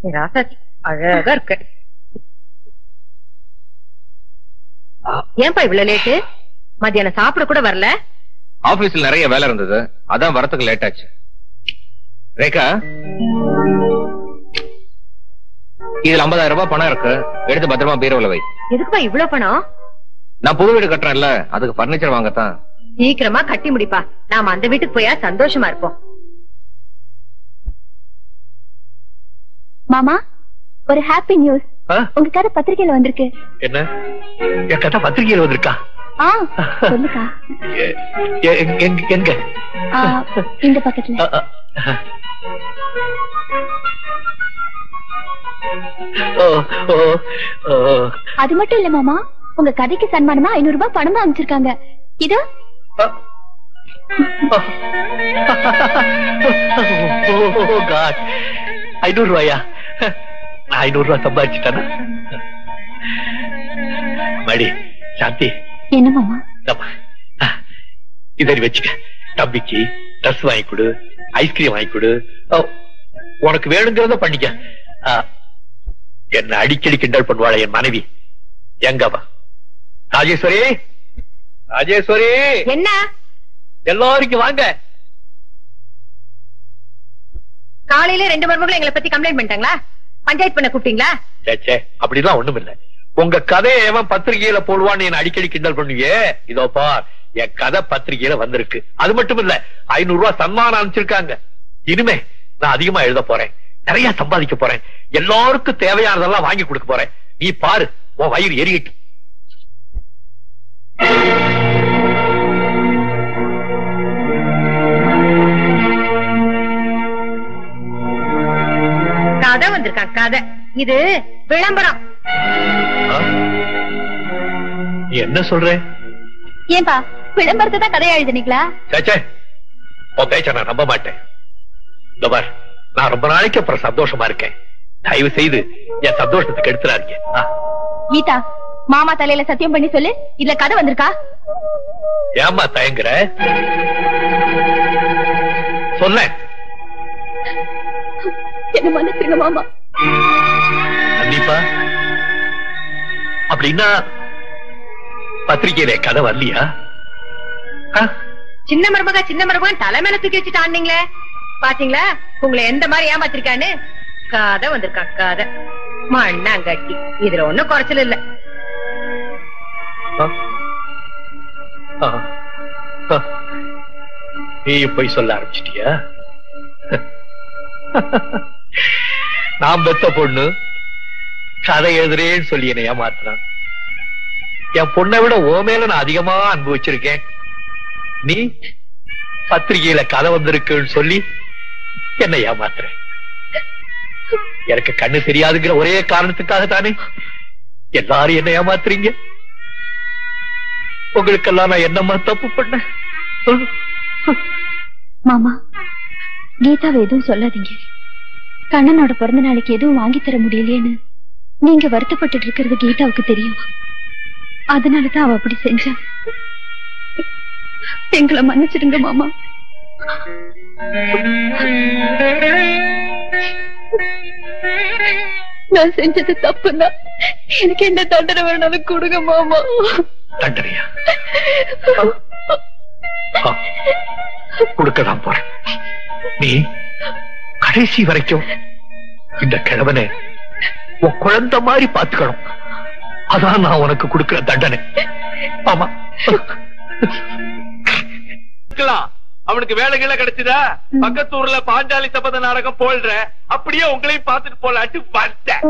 என் ராசாத்தி அழகா இருக்கு ஏன்பா இவ்வளவு லேட்டு மத்தியானம் சாப்பிட கூட வரல ஆபீஸ்ல நிறைய வேலை இருந்தது அதான் வரத்துக்கு லேட் ஆச்சு ரேகா இதுல 50000 ரூபாய் பணம் இருக்கு எடுத்து பத்திரமா பீரோல வை எதுக்குப்பா இவ்வளவு பணம் நான் புது வீடு கட்டுறேன்ல அதுக்கு பர்னிச்சர் வாங்கத்தான் சீக்கிரமா கட்டி முடிப்பா நாம அந்த வீட்டுக்கு போயா சந்தோஷமா இருப்போம் மாமா ஒரு ஹாப்பி நியூஸ் ஆ? உங்க கதை பத்திரிக்கையில வந்திருக்கு என்ன என் கதை பத்திரிகையில் வந்திருக்கா ஆ சொல்லுக்கா எ- எ- எங்க- எங்க- எங்க ஆ, இந்த பக்கத்துல அ, அ. ஓ, ஓ, ஓ. அது மட்டும் இல்ல மாமா உங்க கதைக்கு சன்மானமா ஐநூறு ரூபாய் பணமா அமைச்சிருக்காங்க இது அ. ஓ, God. ஐநூறு ரூபாயா நான் ஐநூறு ரூபாய் சம்பாதிச்சுட்டானா மடி சாந்தி என்ன மாமா இந்தாம்மா. இதை நீ வச்சுக்க தம்பிக்கு ட்ரெஸ் வாங்கி கொடு ஐஸ்கிரீம் வாங்கி கொடு ஓ, உனக்கு வேணுங்கிறத பண்ணிக்க ஆ, என்ன அடிக்கடி கிண்டல் பண்ணுவாள என் மனைவி எங்கவா ராஜேஸ்வரி ராஜேஸ்வரி என்ன எல்லாருக்கும் வாங்க காலையில ரெண்டு மருமகளும் எங்களை பத்தி கம்ப்ளைண்ட் பண்ணிட்டாங்களா பஞ்சாயத்து பண்ண கூப்பிட்டீங்களா சே, சே அப்படிலாம் ஒண்ணும் இல்ல உங்க கதையை எவன் பத்திரிகையில போடுவான்னு என்ன அடிக்கடி கிண்டல் பண்ணுவியே இதோ பார் என் கதை பத்திரிகையில வந்திருக்கு அது மட்டும் இல்ல ஐநூறு ரூபாய் சன்மானம் அனுப்பிச்சிருக்காங்க இனிமே நான் அதிகமா எழுத போறேன் நிறைய சம்பாதிக்க போறேன் எல்லாருக்கும் தேவையானதெல்லாம் வாங்கி கொடுக்க போறேன் நீ பாரு உன் வயிறு எரியிட்டு கதை வந்திருக்கான் கதை இது விளம்பரம் ஆ? நீ என்ன சொல்ற ஏன்பா விளம்பரத்தை தான் கதையா எழுதுனீங்களா சேச்சே உன் பேச்ச நான் நம்ப மாட்டேன் இந்த பார் நான் ரொம்ப நாளைக்கு அப்புறம் சந்தோஷமா இருக்கேன் தயவு செய்து என் சந்தோஷத்துக்கு எடுத்துறாருங்க கீதா மாமா தலையில சத்தியம் பண்ணி சொல்லு இதுல கதை வந்திருக்கா ஏமா தயங்குற சொல்ல என்ன மன்னிச்சிருங்க மாமா கண்டிப்பா அப்படின்னா பத்திரிகையில கதை வரலையா ஆ? சின்ன மருமக சின்ன மருமகன் தலை மேல தூக்கி வச்சுட்டு ஆண்டீங்களே பாத்தீங்களா உங்களை எந்த மாதிரி ஏமாத்திருக்கான்னு கதை வந்திருக்கான் கதை மண்ணாங்கட்டி இதுல ஒண்ணும் குறைச்சல் இல்ல ஆ? ஆ. ஆ. நீயும் போய் சொல்ல ஆரம்பிச்சிட்டியா நான் பெத்த பொண்ணு கதை எழுதுறேன்னு சொல்லி என்னை ஏமாத்துறான் என் பொண்ணை விட ஓ மேல நான் அதிகமா அன்பு வச்சிருக்கேன் நீ பத்திரிகையில கதை வந்திருக்குன்னு சொல்லி என்னை ஏமாத்துற எனக்கு கண்ணு தெரியாதுங்கிற ஒரே காரணத்துக்காக தானே எல்லாரும் என்ன ஏமாத்துறீங்க உங்களுக்கெல்லாம் நான் என்னம்மா தப்பு பண்ணேன் சொல்லு. மாமா கீதாவை எதுவும் சொல்லாதீங்க கண்ணனோட பிறந்த நாளைக்கு எதுவும் வாங்கி தர முடியலையேன்னு நீங்க வருத்தப்பட்டு இருக்கிறது கீதாவுக்கு தெரியும் அதனாலதான் அவ அப்படி செஞ்சா எங்களை மன்னிச்சிடுங்க மாமா நான் செஞ்சது தப்புதான் எனக்கு என்ன தண்டனை வேணாலும் கொடுங்க மாமா தண்டனையா ஆ, கொடுக்கதான் போறேன் நீ கடைசி வரைக்கும் இந்த கிழவனை உன் குழந்தை மாதிரி பாத்துக்கணும் அதான் நான் உனக்கு கொடுக்கிற தண்டனை ஆமா இருக்கலாம் அவனுக்கு வேலை கீழே கிடைச்சதா பக்கத்து ஊர்ல பாஞ்சாலி சபத நாடகம் போல்ற அப்படியே உங்களையும் பார்த்துட்டு போலாட்டு வந்தேன்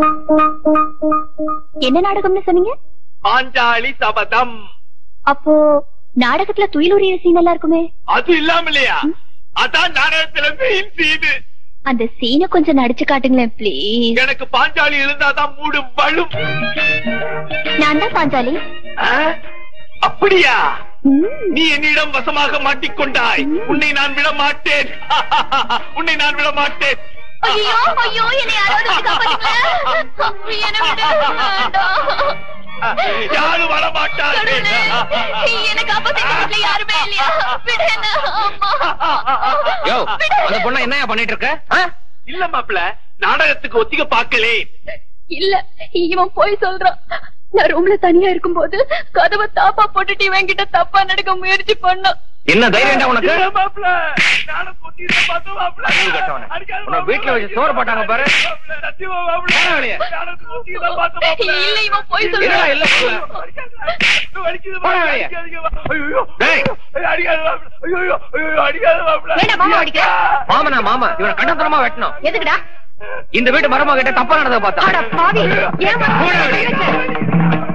என்ன நாடகம்னு சொன்னீங்க பாஞ்சாலி சபதம் அப்போ நாடகத்துல துயிலுரிய சீன் எல்லாம் இருக்குமே அது இல்லாம இல்லையா அதான் நாடகத்துல மெயின் சீனு அந்த சீனை கொஞ்சம் நடிச்சு காட்டுங்களேன் ப்ளீஸ் எனக்கு பாஞ்சாலி இருந்தாதான் மூடு வலும் நான் தான் பாஞ்சாலி ஆ? அப்படியா ம், நீ என்னிடம் வசமாக மாட்டிக்கொண்டாய் உன்னை நான் விட மாட்டேன் உன்னை நான் விட மாட்டேன் ஐயோ ஐயோ என்னை யாராவது வந்து காப்பாத்துங்களேன். என்னை விடு, வேண்டாம். யாரும் வர மாட்டார்கள் கடவுளே, என்னை காப்பாத்த இந்த வீட்டுல யாருமே இல்லையா விடு என்ன, அம்மா. யோ அந்த பொண்ணை என்னையா பண்ணிட்டு இருக்க ஆ? இல்ல மாப்பிள நாடகத்துக்கு ஒத்திக பார்க்கலே இல்ல இவன் போய் சொல்றான் நான் ரூம்ல தனியா இருக்கும்போது கதவை தாப்பா போட்டுட்டு இவன் கிட்ட தப்பா நடக்க முயற்சி பண்ணான் என்ன தைரியம்டா உனக்கு இல்ல மாப்ள, நாடகம் ஒத்திக பார்த்தோம் மாப்ள. அறிவு கெட்டவனே. அடிக்காத உன்னை மாப்ள. வீட்டுல வச்சு சோறு போட்டாங்க பாரு. மாப்ள, சத்தியமா மாப்ள. போடா வெளியே. நாடகத்துக்கு ஒத்திக தான் பார்த்தோம் மாப்ள. இல்ல இவன் போய் இல்ல, சொல்றான் இல்ல, இல்ல. அடிக்காத போடா மாப்ள, வெளியே. அடிக்காதீங்க மாப்ள. ஐயோ, டேய். ஐயோ, அடிக்காத மாப்ள. ஐயோ, ஐயோ, ஐயோ, அடிக்காத மாப்ள. ஏன்டா மாமா அடிக்கிற? மாமனா மாமா இவனை கண்டத்தனமா வெட்டணும் எதுக்குடா இந்த வீட்டு மருமக கிட்ட தப்பா நடந்தத அட பார்த்தா பாவி ஏமா போடா வெளியே.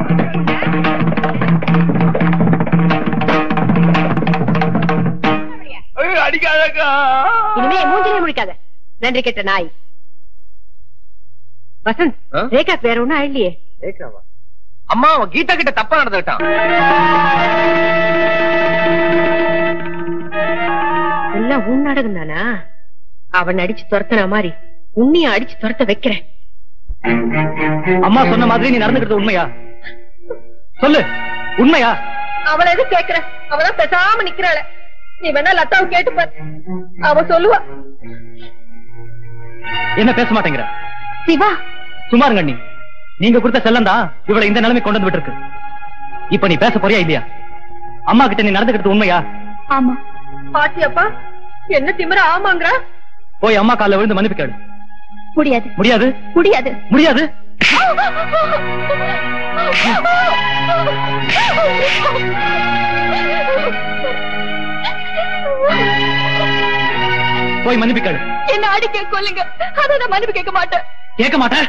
ஐயோ, அடிக்காதக்கா. இனிமே மூஞ்சிலே முழிக்காத நன்றி கெட்ட நாய் வசந்த் ஆ? ரேகா வேற ஒண்ணும் ஆயிடலையே கேக்குறாவா? அம்மா அவன் கீதா கிட்ட தப்பா நடந்துட்டான் எல்லாம் உன் நாடகம் தானா அவன் அடிச்சு துரத்தன மாதிரி உன்னையும் அடிச்சு துரத்த வைக்கிறேன் அம்மா சொன்ன மாதிரி நீ நடந்துக்கிறது உண்மையா சொல்லு உண்மையா அவளை எது கேக்குற அவதான் பேசாம நிக்கிறாள நீ வேணா லதாவை கேட்டு பாரு அவ சொல்லுவா என்ன பேச மாட்டேங்கிற சிவா சுமாருங்க அண்ணி நீங்க கொடுத்த செல்லம் தான் இவளை இந்த நிலைமை கொண்டு வந்து விட்டுருக்கு இப்ப நீ பேச போறியா இல்லையா அம்மா கிட்ட நீ நடந்துக்கிறது உண்மையா ஆமா பாத்தியப்பா என்ன திமிர ஆமாங்கறா போய் அம்மா கால்ல விழுந்து மன்னிப்பு கேளு முடியாது முடியாது முடியாது முடியாது போய் மன்னிப்பு கேளு என்ன அடிக்க கொல்லுங்க அதை நான் மன்னிப்பு கேட்க மாட்டேன் கேட்க மாட்டேன்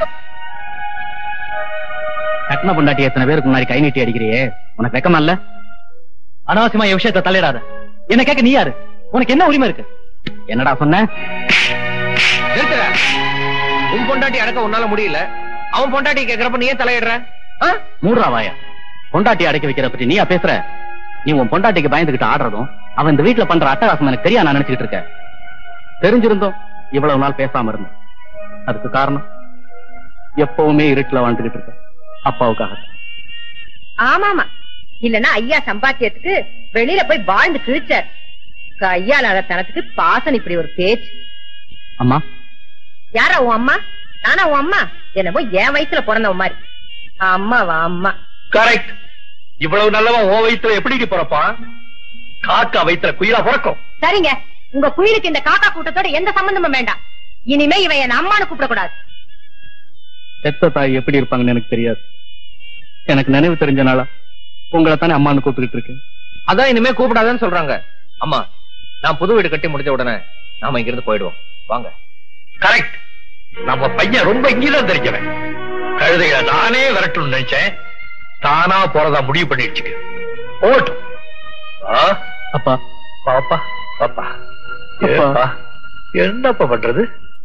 கட்டின பொண்டாட்டி எத்தனை பேருக்கு முன்னாடி கை நீட்டி அடிக்கிறியே உனக்கு வெக்கமா இல்ல அனாவசியமா என் விஷயத்தை தலையிடாத என்ன கேட்க நீ யாரு உனக்கு என்ன உரிமை இருக்கு என்னடா சொன்ன நிறுத்துற உன் பொண்டாட்டி அடக்க உன்னால முடியல அவன் பொண்டாட்டி கேக்குறப்ப நீ ஏன் தலையிடுற ஆ? மூடுறா வாயா பொண்டாட்டி அடக்கி வைக்கிற பத்தி நீயா பேசுற நீ உன் பொண்டாட்டிக்கு பயந்துகிட்டு ஆடுறதும் அவன் இந்த வீட்டுல பண்ற அட்டகாசம் எனக்கு தெரியா நான் நினைச்சுக்கிட்டு இருக்கேன் தெரிஞ்சிருந்தோம் இவ்வளவு நாள் பேசாம இருந்தோம் அதுக்கு காரணம் எப்பவுமே இருட்டுல வாழ்ந்துகிட்டு இருக்க அப்பாவுக்காக ஆமாமா இல்லன்னா ஐயா சம்பாத்தியத்துக்கு வெளியில போய் வாழ்ந்து கிழிச்சார் கையாளாத தனத்துக்கு பாசன் இப்படி ஒரு பேச்சு அம்மா யாரா உன் அம்மா நானா உன் அம்மா என்னமோ என் வயசுல பிறந்தவன் மாதிரி அம்மாவா அம்மா கரெக்ட் இவ்வளவு நல்லவன் உன் வயித்துல எப்படி நீ பிறப்பான் காக்கா வயித்துல குயிலா பிறக்கும் சரிங்க உங்க குயிலுக்கு இந்த காக்கா கூட்டத்தோட எந்த சம்பந்தமும் வேண்டாம் இனிமே இவன் என் அம்மானு கூப்பிடக்கூடாது பெத்த தாய் எப்படி இருப்பாங்கன்னு எனக்கு தெரியாது எனக்கு நினைவு தெரிஞ்ச நாளா உங்களை தானே அம்மான்னு கூப்பிட்டுக்கிட்டு இருக்கேன் அதான் இனிமே கூப்பிடாதன்னு சொல்றாங்க அம்மா நான் புது வீடு கட்டி முடிஞ்ச உடனே நாம இங்க இருந்து போயிடுவோம் வாங்க கரெக்ட் நம்ம பையன் ரொம்ப இங்கதான் தெரிஞ்சவன் கழுதைய நானே விரட்டணும்னு நினைச்சேன் தானா போறதா முடிவு பண்ணிடுச்சு ஓட்டும் ஆ, அப்பா பாப்பா பாப்பா அப்பா. ஏப்பா, என்னப்பா பண்றது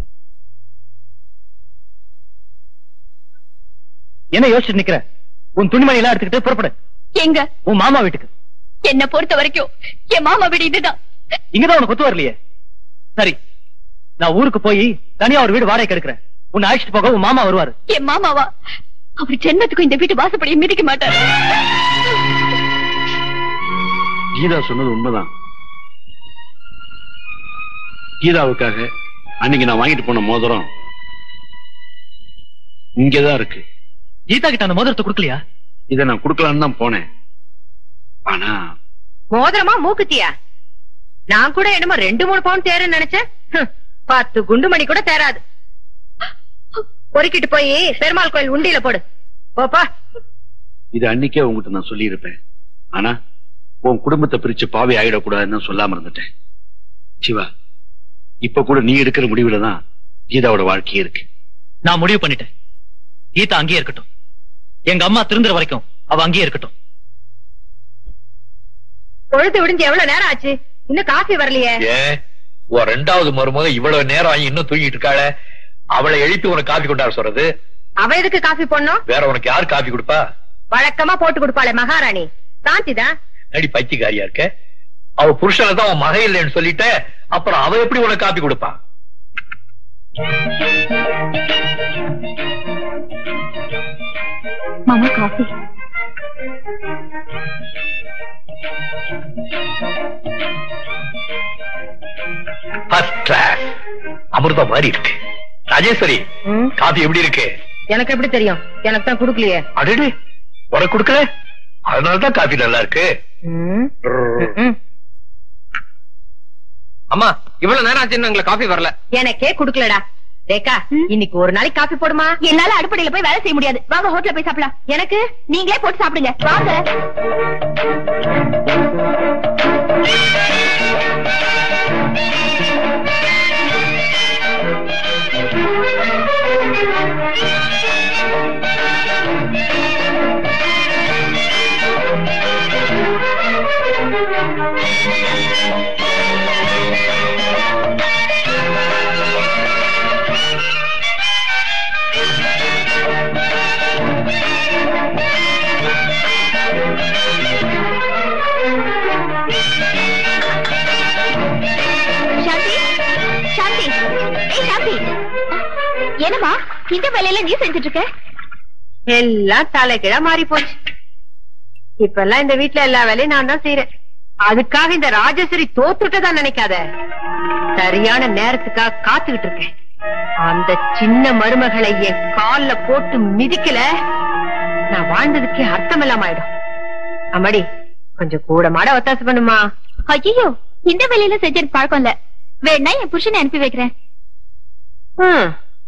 என்ன யோசிச்சுட்டு நிக்கிற உன் துணிமணி எல்லாம் எடுத்துக்கிட்டு புறப்படு எங்க உன் மாமா வீட்டுக்கு என்ன பொறுத்த வரைக்கும் என் மாமா வீடு இதுதான் இங்கதான் உனக்கு ஒத்து வரலையே சரி நான் ஊருக்கு போய் தனியா ஒரு வீடு வாடகைக்கு எடுக்கிறேன் உன்னை அழைச்சிட்டு போக உன் மாமா வருவாரு என் மாமாவா அவர் ஜென்மத்துக்கும் இந்த வீட்டு வாசப்படியை மிதிக்க மாட்டார் கீதா சொன்னது உண்மைதான் கீதாவுக்காக அன்னைக்கு நான் வாங்கிட்டு போன மோதிரம் இங்கதான் இருக்கு கீதா கிட்ட அந்த மோதிரத்தை கொடுக்கலையா இதை நான் கொடுக்கலான்னு தான் போனேன் ஆனா மோதிரமா மூக்குத்தியா நான் கூட என்னமோ ரெண்டு மூணு பவுன் தேருன்னு நினைச்சேன் ஹம், பத்து குண்டு மணி கூட தேராது பொறுக்கிட்டு போய் பெருமாள் கோயில் உண்டியில போடு போப்பா இது அன்னைக்கே உங்ககிட்ட நான் சொல்லியிருப்பேன் ஆனா உன் குடும்பத்தை பிரிச்சு பாவி ஆயிடக்கூடாதுன்னு தான் சொல்லாம இருந்துட்டேன் சிவா இப்ப கூட நீ எடுக்கிற முடிவுல தான் கீதாவோட வாழ்க்கையே இருக்கு நான் முடிவு பண்ணிட்டேன் கீதா அங்கேயே இருக்கட்டும் எங்க அம்மா திருந்துற வரைக்கும் அவ அங்கேயே இருக்கட்டும் பொழுது விடிஞ்சு எவ்வளவு நேரம் ஆச்சு இன்னும் காஃபி வரலையே ஏன் உன் ரெண்டாவது மருமக இவ்வளவு நேரம் ஆகி இன்னும் தூங்கிட்டு இருக்காளே அவளை எழுப்பி உனக்கு காபி கொண்டாட சொல்றது அவ எதுக்கு காஃபி போடணும் வேற உனக்கு யார் காபி கொடுப்பா வழக்கமா போட்டு கொடுப்பாளே மகாராணி சாந்தி தான் நடி பைத்தியக்காரியா இருக்க அவ புருஷனை தான் உன் மக இல்லைன்னு சொல்லிட்ட அப்புறம் அவ எப்படி உனக்கு காப்பி கொடுப்பா மாமா காஃபி ஃபர்ஸ்ட் கிளாஸ் அமிர்தம் மாதிரி இருக்கு ராஜேஸ்வரி ம், காபி எப்படி இருக்கு எனக்கு எப்படி தெரியும் எனக்கு தான் குடுக்கலையே அடடே உனக்கு கொடுக்கல அதனாலதான் காபி நல்லா இருக்கு ம், ம். அம்மா இவ்வளவு நேரம் ஆச்சு எங்களை காஃபி வரல எனக்கே குடுக்கலடா ரேகா இன்னைக்கு ஒரு நாளைக்கு காபி போடுமா என்னால அடுப்படையில போய் வேலை செய்ய முடியாது வாங்க ஹோட்டல்ல போய் சாப்பிடலாம் எனக்கு நீங்களே போட்டு சாப்பிடுங்க வாங்க சாந்தி சாந்தி ஏய் சாந்தி என்னம்மா இந்த வேலையில நீ செஞ்சுட்டு இருக்க எல்லாம் தலைகீழா மாறி போச்சு இப்ப எல்லாம் இந்த வீட்ல எல்லா வேலையும் நான் தான் செய்யறேன் அதுக்காக இந்த ராஜேஸ்வரி தோத்துட்டதா நினைக்காத சரியான நேரத்துக்காக காத்துக்கிட்டு இருக்கேன் அந்த சின்ன மருமகளை என் கால்ல போட்டு மிதிக்கல நான் வாழ்ந்ததுக்கே அர்த்தம் இல்லாம ஆயிடும் அம்மாடி கொஞ்சம் கூட மாட ஒத்தாசை பண்ணுமா ஐயோ இந்த வேலையில செஞ்ச பழக்கம் இல்ல வேணா என் புருஷனை அனுப்பி வைக்கிறேன் ஹம்.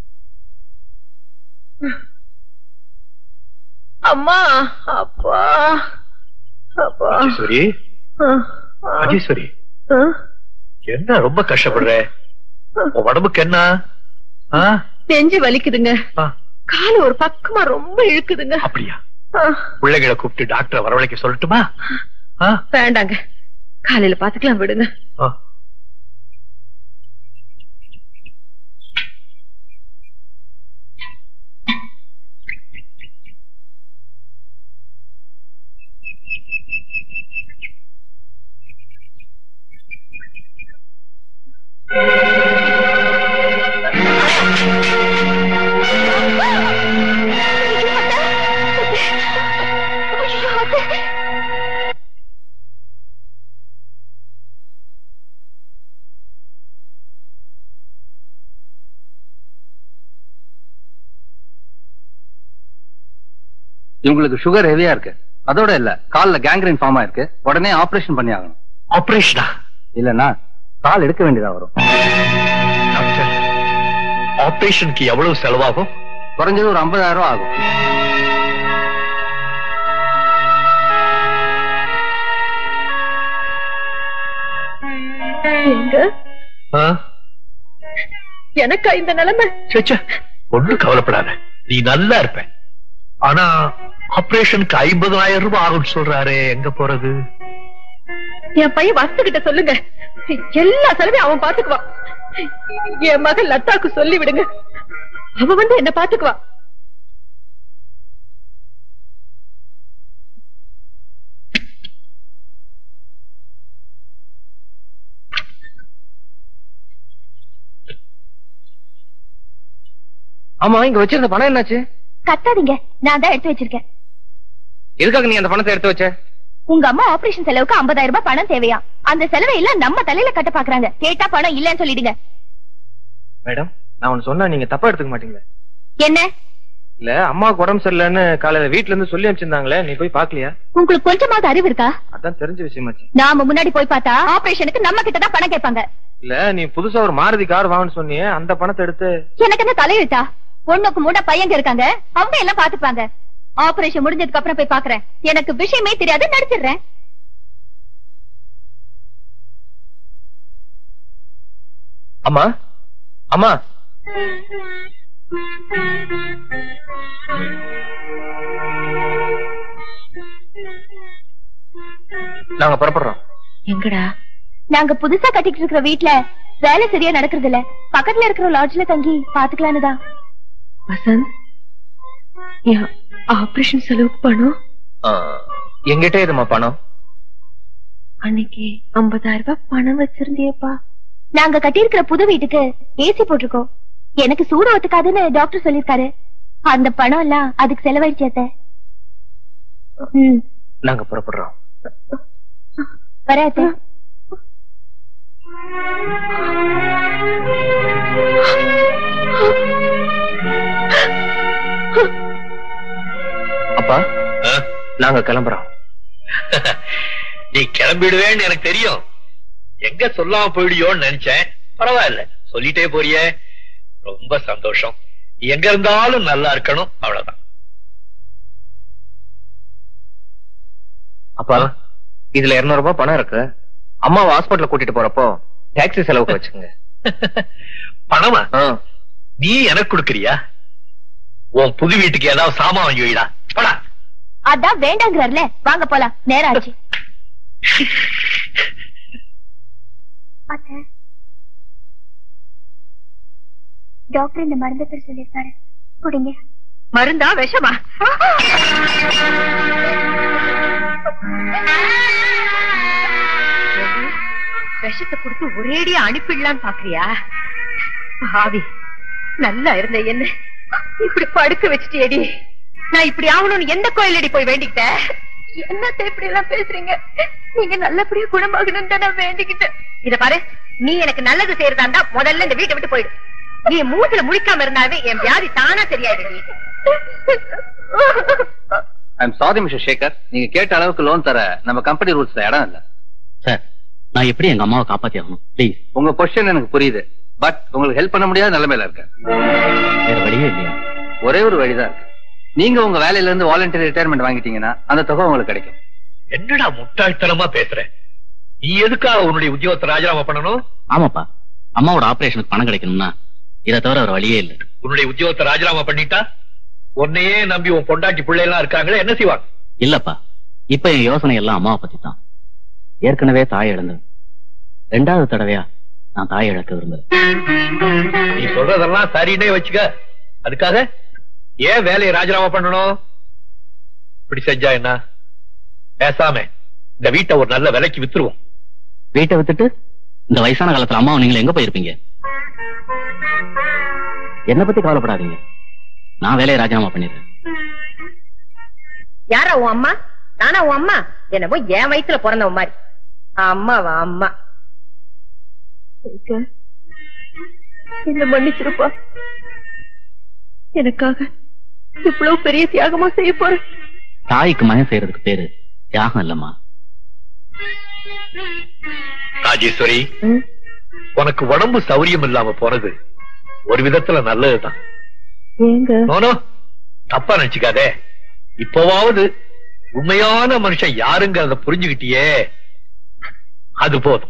அம்மா அப்பா அப்பா ராஜேஸ்வரி அஹ், ராஜேஸ்வரி அஹ். என்ன ரொம்ப கஷ்டப்படுற உன் உடம்புக்கு என்ன ஆ? நெஞ்சு வலிக்குதுங்க ஆ, காலு ஒரு பக்கமா ரொம்ப இழுக்குதுங்க அப்படியா அஹ், பிள்ளைகளை கூப்பிட்டு டாக்டரை வரவழைக்க சொல்லட்டுமா ஆ? வேண்டாங்க காலையில பாத்துக்கலாம் விடுங்க ஆ. இவங்களுக்கு சுகர் ஹெவியா இருக்கு அதோட இல்ல கால்ல கேங்க்ரைன் ஃபார்ம் ஆயிருக்கு உடனே ஆபரேஷன் பண்ணி ஆகணும் ஆபரேஷனா இல்லன்னா கால் எடுக்க வேண்டியதா வரும் டாக்டர் ஆபரேஷனுக்கு எவ்வளவு செலவாகும் குறைஞ்சது ஒரு 50000 ரூபாய் ஆகும் எங்க ஆ? எனக்கா இந்த நிலைமை ச்சே, ச்சே, ஒண்ணும் கவலைப்படாத நீ நல்லா இருப்ப ஆனா ஆபரேஷனுக்கு ஐம்பதாயிரம் ரூபாய் ஆகும்னு சொல்றாரே எங்க போறது என் பையன் வசத்துக்கிட்ட சொல்லுங்க எல்லா செலவையும் அவன் பாத்துக்குவான் என் மகன் லத்தாக்கு சொல்லி விடுங்க அவ வந்து என்ன பாத்துக்குவா ஆமா இங்க வச்சிருந்த பணம் என்னாச்சு கத்தாதீங்க நான் தான் எடுத்து வச்சிருக்கேன் எதுக்காக நீ அந்த பணத்தை எடுத்து வச்ச உங்க அம்மா ஆபரேஷன் செலவுக்கு 50000 ரூபாய் பணம் தேவையா அந்த செலவை எல்லாம் நம்ம தலையில கட்ட பாக்குறாங்க கேட்டா பணம் இல்லன்னு சொல்லிடுங்க மேடம் நான் ஒன்னு சொன்னா நீங்க தப்பா எடுத்துக்க மாட்டீங்களே என்ன இல்ல அம்மாவுக்கு உடம்பு சரியில்லைன்னு காலையில வீட்ல இருந்து சொல்லி அனுப்பிச்சிருந்தாங்களே நீ போய் பாக்கலையா உங்களுக்கு கொஞ்சமாவது அறிவு இருக்கா அதான் தெரிஞ்ச விஷயமாச்சு நாம முன்னாடி போய் பார்த்தா ஆபரேஷனுக்கு நம்ம கிட்ட தான் பணம் கேட்பாங்க இல்ல நீ புதுசா ஒரு மாருதி கார் வாங்கன்னு சொன்னியே அந்த பணத்தை எடுத்து எனக்கு என்ன தலையெழுத்தா ஒண்ணுக்கு மூட பையங்க இருக்காங்க அவங்க எல்லாம் பாத்துப்பாங்க ஆபரேஷன் முடிஞ்சதுக்கு அப்புறம் போய் பாக்குறேன் எனக்கு விஷயமே தெரியாது நடிச்சிடுறேன் அம்மா அம்மா நாங்க புறப்படுறோம் எங்கடா நாங்க புதுசா கட்டிட்டு இருக்கிற வீட்ல வேலை சரியா நடக்கிறது இல்ல பக்கத்துல இருக்கிற லாட்ஜ்ல தங்கி பாத்துக்கலான்னு தான் வசந்த் என் ஆபரேஷன் செலவுக்கு பணம் ஆ, எங்கிட்ட இதுமா பணம் அன்னைக்கு ஐம்பதாயிரம் ரூபாய் பணம் வச்சிருந்தியப்பா நாங்க கட்டியிருக்கிற புது வீட்டுக்கு ஏசி போட்டிருக்கோம் எனக்கு சூடு ஒத்துக்காதுன்னு டாக்டர் சொல்லிருக்காரு அந்த பணம் எல்லாம் அதுக்கு செலவாயிடுச்சு அத்தை. ம் நாங்க புறப்படுறோம் வரேன் அத்தை. அப்பா ஆ? நாங்க கிளம்புறோம் நீ கிளம்பிடுவேன்னு எனக்கு தெரியும் எங்க சொல்லாம போயிடுயோன்னு நினைச்சேன் பரவாயில்ல சொல்லிட்டே போறியே ரொம்ப சந்தோஷம் நீ எங்க இருந்தாலும் நல்லா இருக்கணும் அவ்வளவுதான் அப்பா இதுல 200 ரூபாய் பணம் இருக்கு அம்மாவை ஹாஸ்பிட்டல் கூட்டிட்டு போறப்போ டாக்ஸி செலவுக்கு வச்சுக்கோங்க பணமா ஆ. நீ எனக்கு கொடுக்கறியா உன் புது வீட்டுக்கு ஏதாவது சாமான் வாங்கி வைடா போடா அதான் வேண்டாங்கிறார்ல வாங்க போலாம் நேரம் ஆச்சு டாக்டர் இந்த மருந்து பேர் சொல்லியிருக்காரு குடிங்க மருந்தா விஷமா விஷத்தை கொடுத்து ஒரேடியா அனுப்பிடலான்னு பாக்குறியா ஆவி நல்லா இருந்த என்ன இப்படி படுக்க வச்சுட்டியடி நான் இப்படி ஆகணும்னு எந்த கோயிலடி போய் வேண்டிக்கிட்டேன் என்னத்த இப்படி எல்லாம் பேசுறீங்க நீங்க நல்லபடியா குணமாகணும் தான் நான் வேண்டிக்கிட்டேன் இத பாரு நீ எனக்கு நல்லது செய்யறதா இருந்தா முதல்ல இந்த வீட்டை விட்டு போயிடு நீ மூச்சுல முழிக்காம இருந்தாவே என் வியாதி தானா சரியாயிடுடி ஐம் சாரி மிஸ்டர் சேகர் நீங்க கேட்ட அளவுக்கு லோன் தர நம்ம கம்பெனி ரூல்ஸ்ல இடம் இல்ல சார் நான் எப்படி எங்க அம்மாவை காப்பாத்தி ஆகணும் ப்ளீஸ் உங்க கொஸ்டின் எனக்கு புரியுது பட் உங்களுக்கு ஹெல்ப் பண்ண முடியாத நிலைமையில இருக்கேன் வேற வழியே இல்லையா ஒரே ஒரு வழிதான் இருக்கு நீங்க உங்க வேலையில இருந்து வாலண்டரி ரிட்டையர்மெண்ட் வாங்கிட்டீங்கன்னா அந்த தொகை உங்களுக்கு கிடைக்கும் என்னடா முட்டாள்தனமா பேசுற நீ எதுக்காக உன்னுடைய உத்தியோகத்தை ராஜினாமா பண்ணணும் ஆமாப்பா அம்மாவோட ஆபரேஷனுக்கு பணம் கிடைக்கணும்னா இதை தவிர வேற வழியே இல்லை உன்னுடைய உத்தியோகத்தை ராஜினாமா பண்ணிட்டா உன்னையே நம்பி உன் பொண்டாட்டி பிள்ளை எல்லாம் இருக்காங்களே என்ன செய்வாங்க இல்லப்பா இப்ப என் யோசனை எல்லாம் அம்மாவை பத்தி தான் ஏற்கனவே தாய் இழந்தது ரெண்டாவது தடவையா நான் தாய் இழக்க விரும்புறேன் நீ சொல்றதெல்லாம் சரின்னே வச்சுக்க அதுக்காக ஏன் வேலையை ராஜினாமா பண்ணணும் இப்படி செஞ்சா என்ன பேசாம இந்த வீட்டை ஒரு நல்ல விலைக்கு வித்துருவோம் வீட்டை வித்துட்டு இந்த வயசான காலத்துல அம்மாவை நீங்க எங்க போயிருப்பீங்க என்ன பத்தி கவலைப்படாதீங்க நான் வேலையை ராஜினாமா பண்ணிடுறேன் யாரா உன் அம்மா நானா உன் அம்மா என்னமோ என் வயித்துல பிறந்தவன் மாதிரி அம்மாவா அம்மா என்ன மன்னிச்சிருப்பா எனக்காக இவ்வளவு பெரிய தியாகமா செய்ய போறேன் தாய்க்கு மயம் செய்யறதுக்கு பேரு தியாகம் இல்லம்மா ராஜேஸ்வரி உனக்கு உடம்பு சௌரியம் இல்லாம போனது ஒரு விதத்துல நல்லதுதான் ஏங்க நோனோ தப்பா நினைச்சுக்காதே இப்போவாவது உண்மையான மனுஷன் யாருங்கிறத புரிஞ்சுக்கிட்டியே அது போதும்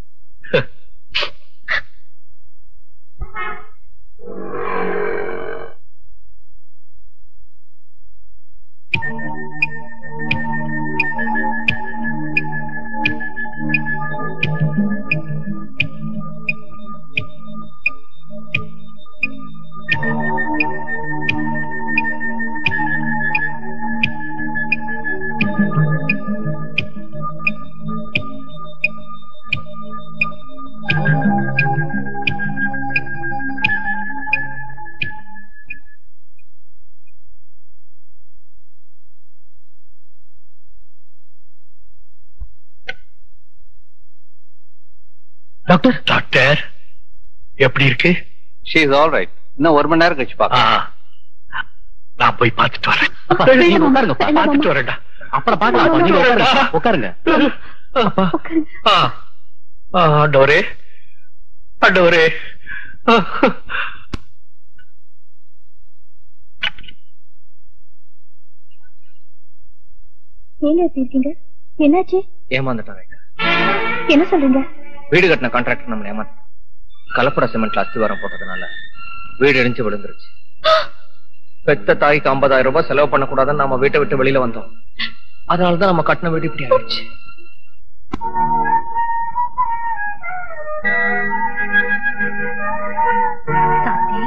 டாக்டர் டாக்டர் எப்படி இருக்கு ஷீ இஸ் ஆல் ரைட் இன்னும் ஒரு மணி நேரம் கழிச்சு ஆ, பாக்கலாம் நான் போய் பார்த்துட்டு வரேன் அப்பா, நீங்க உட்காருங்கப்பா. பார்த்துட்டு வரேன்டா அப்புறம் பாக்கலாம் நீங்க உட்காருங்க. உட்காருங்க அப்பா. ஆ. ஆ, ஆண்டவரே ஆண்டவரே ஆ. ஏங்க எப்படி இருக்கீங்க என்னாச்சு ஏமாந்துட்டாங்க என்ன சொல்றீங்க வீடு கட்டின கான்ட்ராக்டர் நம்ம ஏமாத்த கலப்பட சிமெண்ட்ல அஸ்திவாரம் போட்டதுனால வீடு இடிஞ்சு விழுந்துருச்சு பெத்த தாய்க்கு 50000 ரூபாய் செலவு பண்ணக்கூடாதுன்னு நம்ம வீட்டை விட்டு வெளியில வந்தோம் அதனாலதான் நம்ம கட்டின வீடு இப்படி ஆயிடுச்சு சாந்தி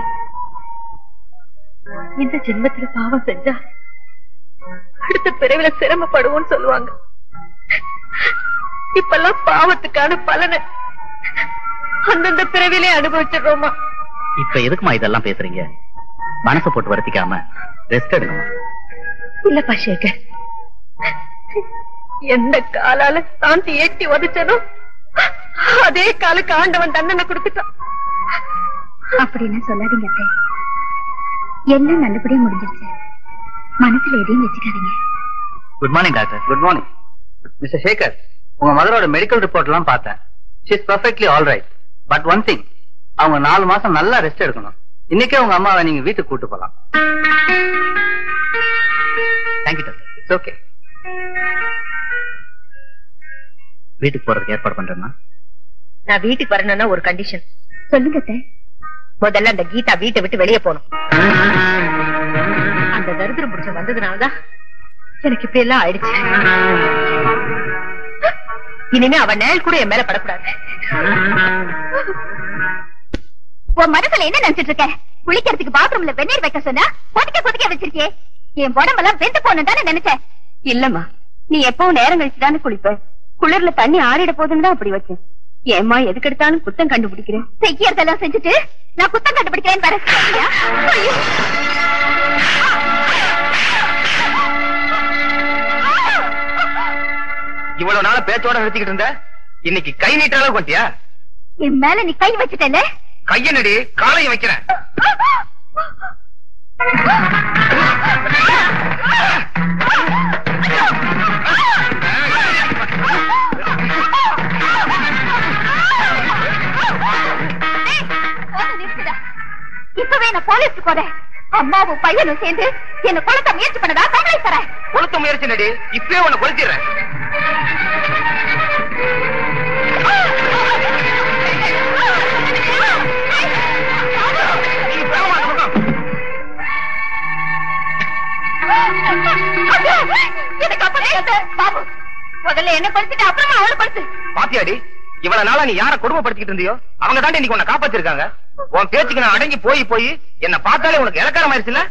இந்த ஜென்மத்துல பாவம் செஞ்சா அடுத்த பிறவில சிரமப்படுவோம்னு சொல்லுவாங்க இப்பெல்லாம் பாவத்துக்கான பலனை அந்தந்த பிறவிலே அனுபவிச்சிடுறோமா இப்ப எதுக்குமா இதெல்லாம் பேசுறீங்க மனசை போட்டு வருத்திக்காம ரெஸ்ட் எடுங்கம்மா இல்லப்பா சேகர் எந்த காலால சாந்தி ஏற்றி உதச்சனோ அதே காலுக்கு ஆண்டவன் தண்டனை கொடுத்துட்டான் அப்படின்னு சொல்லாதீங்க அத்தை எல்லாம் நல்லபடியா முடிஞ்சிருச்சு மனசுல எதையும் வச்சுக்காதீங்க good morning doctor good morning mister Sekhar உங்க மதரோட மெடிக்கல் ரிப்போர்ட் எல்லாம் பார்த்தேன் she's perfectly all right but one thing அவங்க நாலு மாசம் நல்லா ரெஸ்ட் எடுக்கணும் இன்னைக்கே உங்க அம்மாவை நீங்க வீட்டுக்கு கூட்டு போலாம் தேங்க்யூ டாக்டர் இட்ஸ் ஓகே வீட்டுக்கு போறதுக்கு ஏற்பாடு பண்றேன்னா நான் வீட்டுக்கு வரணும்னா ஒரு கண்டிஷன் சொல்லுங்க அத்தை முதல்ல அந்த கீதா வீட்டை விட்டு வெளியே போகணும் அந்த தரித்திரம் பிடிச்ச வந்ததுனாலதான் எனக்கு இப்படி எல்லாம் ஆயிடுச்சு இனிமே அவன் நேல் கூட என் மேல படக்கூடாது உன் மனசுல என்ன நினைச்சிட்டு இருக்க குளிக்கிறதுக்கு பாத்ரூம்ல வெந்நீர் வைக்க சொன்னா கொதிக்க கொதிக்க வச்சிருக்கே என் உடம்பெல்லாம் வெந்து போன தானே நினைச்சேன் இல்லம்மா நீ எப்பவும் நேரம் கழிச்சு தானே குளிப்ப குளிர்ல தண்ணி ஆறிட போதுன்னு தான் அப்படி வச்சேன் ஏம்மா எதுக்கு எடுத்தாலும் குத்தம் கண்டுபிடிக்கிறேன் செய்யறதெல்லாம் செஞ்சுட்டு நான் குத்தம் கண்டுபிடிக்கிறேன் வர சொல்றியா? ஐயோ. இவ்வளவு நாள பேச்சோட நிறுத்திக்கிட்டு இருந்த இன்னைக்கு கை நீட்ட அளவு கொட்டியா என் மேல நீ கை வச்சுட்டல கைய நடி காலையும் வைக்கிறேன் இப்பவே நான் போலீஸ்க்கு போறேன் அம்மாவும் பையனும் சேர்ந்து என்ன குளத்தை முயற்சி பண்ணதா கம்ப்ளைண்ட் தரேன் கொளுத்த முயற்சி நடி இப்பவே உன்னை கொளுத்திடுறேன் நீ போமா அந்த பக்கம். எனக்கு அப்ப பாபு முதல்ல என்ன படுத்துட்டு அப்புறமா அவளை படுத்து பாத்தியாடி இவ்வளவு நாளா நீ யார கொடுமைப்படுத்திக்கிட்டு இருந்தியோ அவங்க தாண்டி இன்னைக்கு உன்னை காப்பாத்திருக்காங்க உன் பேச்சுக்கு நான் அடங்கி போய் போய் என்ன பார்த்தாலே உனக்கு இலக்காரம் ஆயிடுச்சுல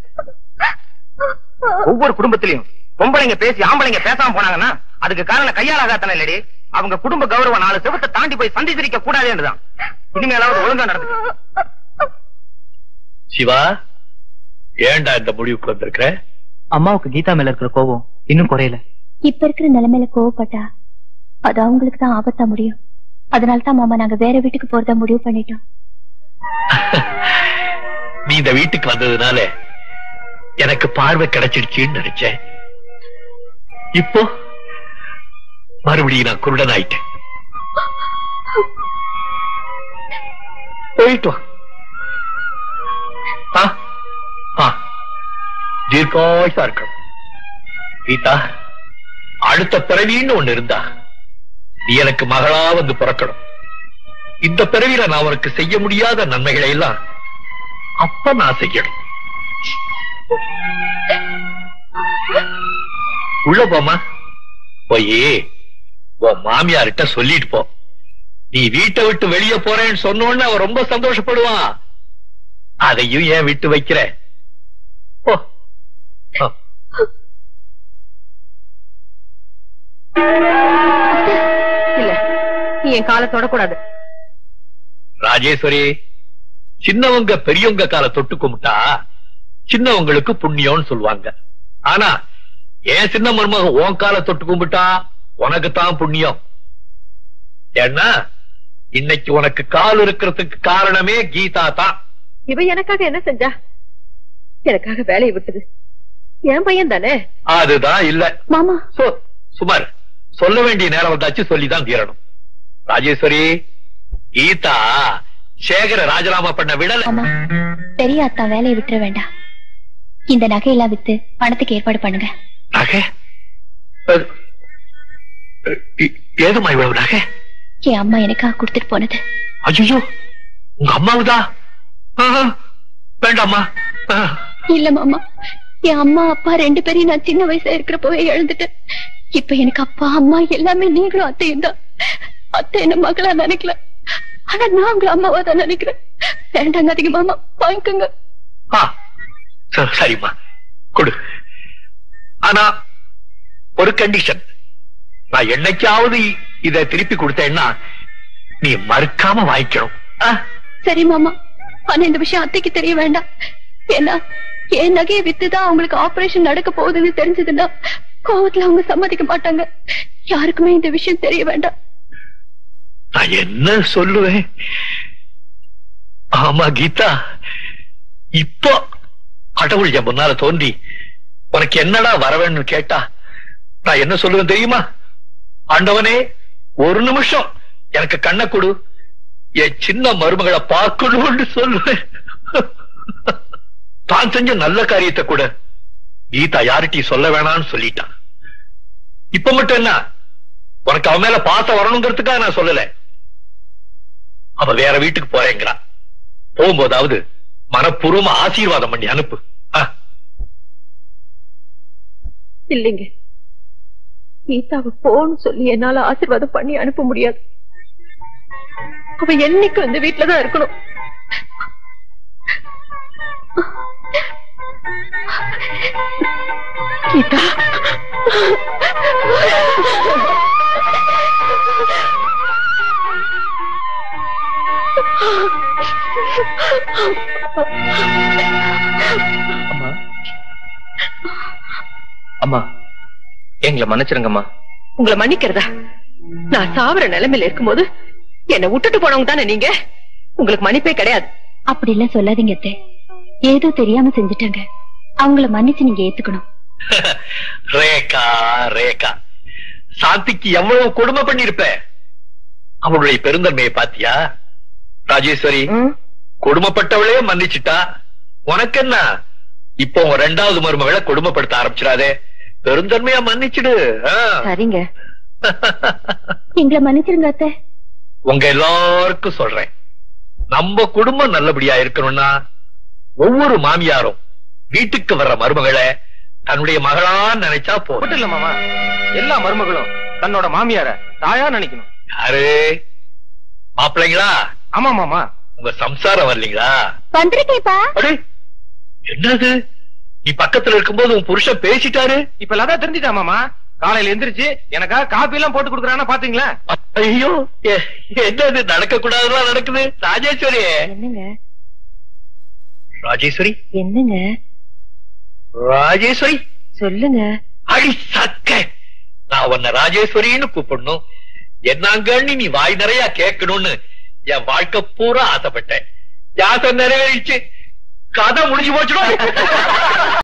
ஒவ்வொரு குடும்பத்திலயும் பொம்பளைங்க பேசி ஆம்பளைங்க பேசாம போனாங்கன்னா அதுக்கு காரணம் கையால் ஆகாத்தானே இல்லடி அவங்க குடும்ப கௌரவம் நாலு செவத்தை தாண்டி போய் சந்திச்சிருக்க கூடாதுன்றதுதான் இனிமேலாவது ஒழுங்கா நடந்து சிவா ஏன்டா இந்த முடிவுக்கு வந்திருக்கிற அம்மாவுக்கு கீதா மேல இருக்கிற கோபம் இன்னும் குறையல இப்ப இருக்கிற நிலைமையில கோவப்பட்டா அது அவங்களுக்கு தான் ஆபத்தா முடியும் அதனால தான் மாமா நாங்க வேற வீட்டுக்கு போறதா முடிவு பண்ணிட்டோம் நீ இந்த வீட்டுக்கு வந்ததுனால எனக்கு பார்வை கிடைச்சிடுச்சுன்னு நினைச்சேன் இப்போ மறுபடியும் நான் குருடன் ஆயிட்டேன் போயிட்டு வா ஆ, ஆ. தீர்க்காயுசா இருக்கணும் கீதா அடுத்த பிறவின்னு ஒண்ணு இருந்தா நீ எனக்கு மகளா வந்து பிறக்கணும் இந்த பிறவியில நான் உனக்கு செய்ய முடியாத நன்மைகளை எல்லாம் அப்ப நான் செய்யணும் உள்ள போமா போய் உன் மாமியார்கிட்ட சொல்லிட்டு போ நீ வீட்டை விட்டு வெளியே போறேன்னு சொன்னோன்னு அவன் ரொம்ப சந்தோஷப்படுவான் அதையும் ஏன் விட்டு வைக்கிற போ ஆ. இல்ல நீ என் காலை தொடக்கூடாது ராஜேஸ்வரி சின்னவங்க பெரியவங்க கால தொட்டு கும்பிட்டா சின்னவங்களுக்கு புண்ணியம்னு சொல்லுவாங்க ஆனா ஏன் சின்ன மருமகன் உன் கால தொட்டு கும்பிட்டா உனக்கு தான் புண்ணியம் ஏன்னா இன்னைக்கு உனக்கு கால் இருக்கிறதுக்கு காரணமே கீதா தான் இவ எனக்காக என்ன செஞ்சா எனக்காக வேலையை விட்டுது என் பையன் தானே அதுதான் இல்ல மாமா சோ- சுமார் சொல்ல வேண்டிய நேரம் வந்தாச்சு சொல்லிதான் தீரணும் ராஜேஸ்வரி கீதா சேகர ராஜராமா பண்ண விடல மாமா பெரிய அத்தா வேலையை விட்டுற வேண்டாம் இந்த நகையெல்லாம் வித்து பணத்துக்கு ஏற்பாடு பண்ணுங்க நகை அது- இ- ஏதும்மா இவ்வளவு நகை என் அம்மா எனக்காக கொடுத்துட்டு போனது ஐயோ உங்க அம்மாவுதா ஆஹா, வேண்டாம்மா ஆ, இல்ல மாமா என் அம்மா அப்பா ரெண்டு பேரையும் நான் சின்ன வயசுல இருக்கிறப்பவே இழந்துட்டேன் இப்ப எனக்கு அப்பா அம்மா எல்லாமே நீங்களும் அத்தையும் தான் அத்தை என்ன மகளா நினைக்கல ஆனா நான் உங்களை அம்மாவா தான் நினைக்கிறேன் வேண்டாங்க அதிக மாமா வாங்கிக்கோங்க ஆ, ச- சரிம்மா கொடு ஆனா ஒரு கண்டிஷன் நான் என்னைக்காவது இ- இத திருப்பி கொடுத்தேன்னா நீ மறுக்காம வாங்கிக்கணும் ஆ? சரி மாமா ஆனா இந்த விஷயம் அத்தைக்கு தெரிய வேண்டாம் ஏன்னா என் நகையை வித்துதான் அவங்களுக்கு ஆபரேஷன் நடக்க போகுதுன்னு தெரிஞ்சதுன்னா கோவத்துல அவங்க சம்மதிக்க மாட்டாங்க யாருக்குமே இந்த விஷயம் தெரிய வேண்டாம் நான் என்ன சொல்லுவேன் ஆமா கீதா இப்போ கடவுள் என் முன்னால தோன்றி உனக்கு என்னடா வர வேணும்னு கேட்டா நான் என்ன சொல்லுவேன் தெரியுமா ஆண்டவனே ஒரு நிமிஷம் எனக்கு கண்ணை கொடு என் சின்ன மருமகளை பார்க்கணும்னு சொல்லுவேன் தான் செஞ்ச நல்ல காரியத்தை கூட கீதா யார்கிட்டயும் சொல்ல வேணாம்னு சொல்லிட்டான் இப்ப மட்டும் என்ன உனக்கு அவன் மேல பாசம் வரணுங்கிறதுக்காக நான் சொல்லல அவ வேற வீட்டுக்கு போறேங்கிறா போகும்போதாவது மனப்பூர்வமா ஆசீர்வாதம் பண்ணி அனுப்பு ஆ, இல்லைங்க கீதாவை போன்னு சொல்லி என்னால ஆசீர்வாதம் பண்ணி அனுப்ப முடியாது அவ என்னைக்கும் இந்த வீட்டுலதான் இருக்கணும் கீதா அம்மா அம்மா எங்களை மன்னிச்சிருங்கம்மா உங்களை மன்னிக்கிறதா நான் சாவர நிலைமையில இருக்கும்போது என்னை விட்டுட்டு போனவங்க தானே நீங்க உங்களுக்கு மன்னிப்பே கிடையாது அப்படி எல்லாம் சொல்லாதீங்க அத்தை ஏதோ தெரியாம செஞ்சுட்டாங்க அவங்கள மன்னிச்சு நீங்க ஏத்துக்கணும் ரேகா ரேகா சாந்திக்கு எவ்வளவு கொடுமை பண்ணிருப்ப அவளுடைய பெருந்தன்மையை பாத்தியா ராஜேஸ்வரி கொடுமைப்பட்டவளே மன்னிச்சிட்டா உனக்கு என்ன இப்போ உன் ரெண்டாவது மருமகளை கொடுமைப்படுத்த ஆரம்பிச்சிடாதே பெருந்தன்மையா மன்னிச்சிடு ஆ. சரிங்க எங்களை மன்னிச்சிருங்க அத்தை உங்க எல்லாருக்கும் சொல்றேன் நம்ம குடும்பம் நல்லபடியா இருக்கணும்னா ஒவ்வொரு மாமியாரும் வீட்டுக்கு வர்ற மருமகளை தன்னுடைய மகளா நினைச்சா போதும் மட்டும் இல்ல மாமா எல்லா மருமகளும் தன்னோட மாமியார தாயா நினைக்கணும் யாரு மாப்பிள்ளைங்களா ஆமா மாமா உங்க சம்சாரம் வரலீங்களா வந்திருக்கேப்பா அடே என்னது நீ பக்கத்துல இருக்கும்போது உன் புருஷன் பேசிட்டாரு இப்ப லதா தெரிஞ்சுட்டா மாமா காலையில எந்திரிச்சு எனக்காக காபி எல்லாம் போட்டு கொடுக்குறானா பாத்தீங்களா ஐயோ எ- என்னது நடக்க கூடாதுலாம் நடக்குது ராஜேஸ்வரி என்னங்க ராஜேஸ்வரி என்னங்க ராஜேஸ்வரி சொல்லுங்க அடி சக்க நான் உன்னை ராஜேஸ்வரின்னு கூப்பிடணும் என்னங்கன்னு நீ வாய் நிறைய கேட்கணும்னு என் வாழ்க்கை பூரா ஆசைப்பட்டேன் யாசை நிறைவேறிச்சு கதை முடிஞ்சு போச்சுடும்